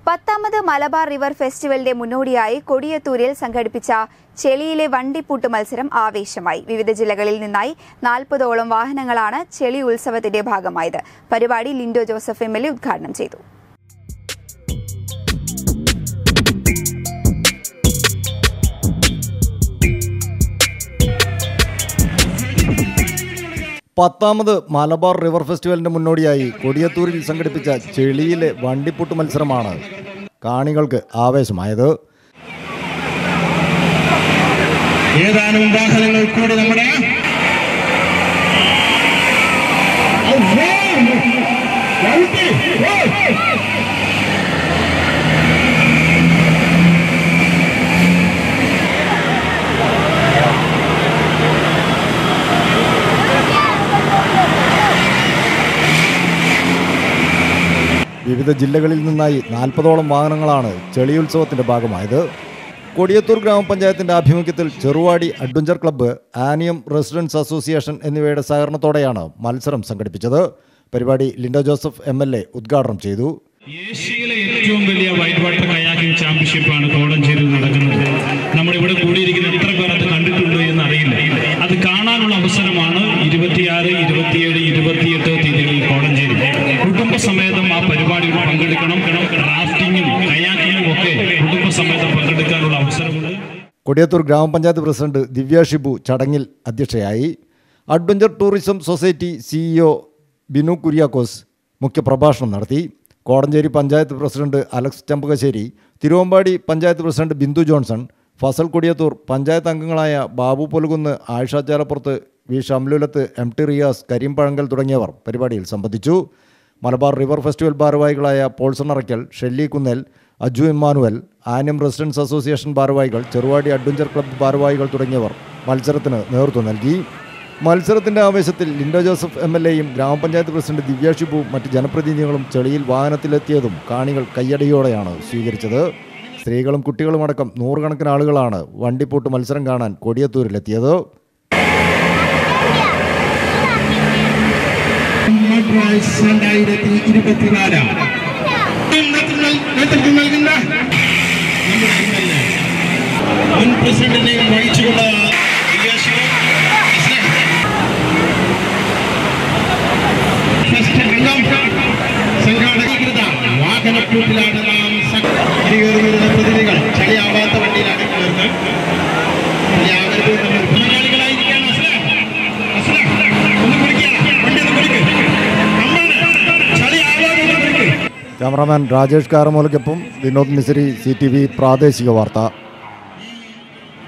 പത്താമത് മലബാർ റിവർ ഫെസ്റ്റിവലിന്റെ മുന്നോടിയായി കൊടിയത്തൂരിൽ സംഘടിപ്പിച്ച ചെളിയിലെ വണ്ടിപ്പൂട്ട് മത്സരം ആവേശമായി വിവിധ ജില്ലകളിൽ നിന്നായി നാൽപ്പതോളം വാഹനങ്ങളാണ് ചെളി ഉത്സവത്തിന്റെ ഭാഗമായത് പരിപാടി Lindo Joseph M L A ഉദ്ഘാടനം ചെയ്തു പത്താമത് മലബാർ റിവർ ഫെസ്റ്റിവലിന്റെ മുന്നോടിയായി കൊടിയത്തൂരിൽ സംഘടിപ്പിച്ച ചെളിയിലെ വണ്ടിപ്പൂട്ട് മത്സരമാണ് കാണികൾക്ക് ആവേശമായത് ഏതാനും വാഹനങ്ങൾ കൂടി നമ്മുടെ ഔ, ഓ, ചവിട്ടി, ഓ. വിവിധ ജില്ലകളിൽ നിന്നായി നാൽപ്പതോളം വാഹനങ്ങളാണ് ചെളിയുത്സവത്തിന്റെ ഭാഗമായത് കൊടിയത്തൂർ ഗ്രാമപഞ്ചായത്തിന്റെ ആഭിമുഖ്യത്തിൽ Cheruvadi adventure club Aniyam residence association എന്നിവയുടെ സഹകരണത്തോടെയാണ് മത്സരം സംഘടിപ്പിച്ചത് പരിപാടി Lindo Joseph M L A ഉദ്ഘാടനം ചെയ്തു ഏഷ്യയിലെ ഏറ്റവും വലിയ വൈറ്റ് വാട്ടർ കയാക്കിംഗ് ചാമ്പ്യൻഷിപ്പാണ് കോടഞ്ചേരിയിൽ നടക്കുന്നത് നമ്മുടെ ഇവിടെ കൂടിയിരിക്കുന്ന എത്ര പേർ അത് കണ്ടിട്ടുണ്ടോ എന്ന് അറിയില്ല അത് കാണാനുള്ള അവസരമാണ് ഇരുപത്തിയാറ് ഇരുപത്തിയേഴ് ഇരുപത്തിയെട്ട് തീയതികളിൽ കോടഞ്ചേരി കുടുംബസമേതം ആ പരിപാടിയിൽ പങ്കെടുക്കണം റാഫ്റ്റിങ്ങും കയാക്കിങ്ങും ഒക്കെ കുടുംബസമേതം പങ്കെടുക്കാനുള്ള അവസരമുണ്ട് കൊടിയത്തൂർ ഗ്രാമപഞ്ചായത്ത് പ്രസിഡന്റ് ദിവ്യ ഷിബു ചടങ്ങിൽ അധ്യക്ഷയായി adventure tourism society CEO Binu Kuriakose മുഖ്യപ്രഭാഷണം നടത്തി കോടഞ്ചേരി പഞ്ചായത്ത് പ്രസിഡന്റ് അലക്സ് ചമ്പകശ്ശേരി തിരുവമ്പാടി പഞ്ചായത്ത് പ്രസിഡന്റ് ബിന്ദു ജോൺസൺ ഫസൽ കൊടിയത്തൂർ പഞ്ചായത്ത് അംഗങ്ങളായ Babu Polukunnu Ayisha Chalappurath V Shamlulath M T Riyas Kareem Pazhankal തുടങ്ങിയവർ പരിപാടിയിൽ സംബന്ധിച്ചു മലബാർ റിവർ ഫെസ്റ്റിവൽ ഭാരവാഹികളായ പോൾസൺ അറയ്ക്കൽ ഷെല്ലി കുന്നേൽ അജു ഇമ്മാനുവൽ ആന്യം റെസിഡൻസ് അസോസിയേഷൻ ഭാരവാഹികൾ ചെറുവാടി അഡ്വഞ്ചർ ക്ലബ്ബ് ഭാരവാഹികൾ തുടങ്ങിയവർ മത്സരത്തിന് നേതൃത്വം നൽകി മത്സരത്തിന്റെ ആവേശത്തിൽ ലിൻഡോ ജോസഫ് എം എൽ എയും ഗ്രാമപഞ്ചായത്ത് പ്രസിഡന്റ് ദിവ്യ ഷിബു മറ്റ് ജനപ്രതിനിധികളും ചെളിയിൽ വാഹനത്തിലെത്തിയതും കാണികൾ കയ്യടിയോടെയാണ് സ്വീകരിച്ചത് സ്ത്രീകളും കുട്ടികളുമടക്കം നൂറുകണക്കിന് ആളുകളാണ് വണ്ടിപ്പൂട്ട് മത്സരം കാണാൻ കൊടിയത്തൂരിലെത്തിയത് മദ്രാസ് രണ്ടായിരത്തി ഇരുപത്തിനാല് നേതൃത്വം നൽകുന്ന നമ്മുടെ MLA, മുൻ പ്രസിഡന്റിനെയും വഹിച്ചുകൊണ്ട് ദിവ്യ ശിവൻ, ഫസ്റ്റ് അംഗം സംഘാടകീകൃത വാഹനക്കൂട്ടിലാണ് നാം കയറുന്ന പ്രതിനിധികൾ ചളിയാവാത്ത വണ്ടിയിലാണ് കയറുന്നത് ചളിയാവരുത് നമ്മൾ തൊഴിലാളികളായിരിക്കാണ് അസ്ലാം. അസ്ലാം, ഒന്ന് കുടിക്കുക. വണ്ടി ഒന്ന് കുടിക്ക്. അമ്മാണ്. ചളിയാവാതെ ഒന്ന് കുടിക്ക്. ക്യാമറാമാൻ രാജേഷ് കാരമൂലയ്ക്കൊപ്പം Vinod Misari C T V പ്രാദേശിക വാർത്ത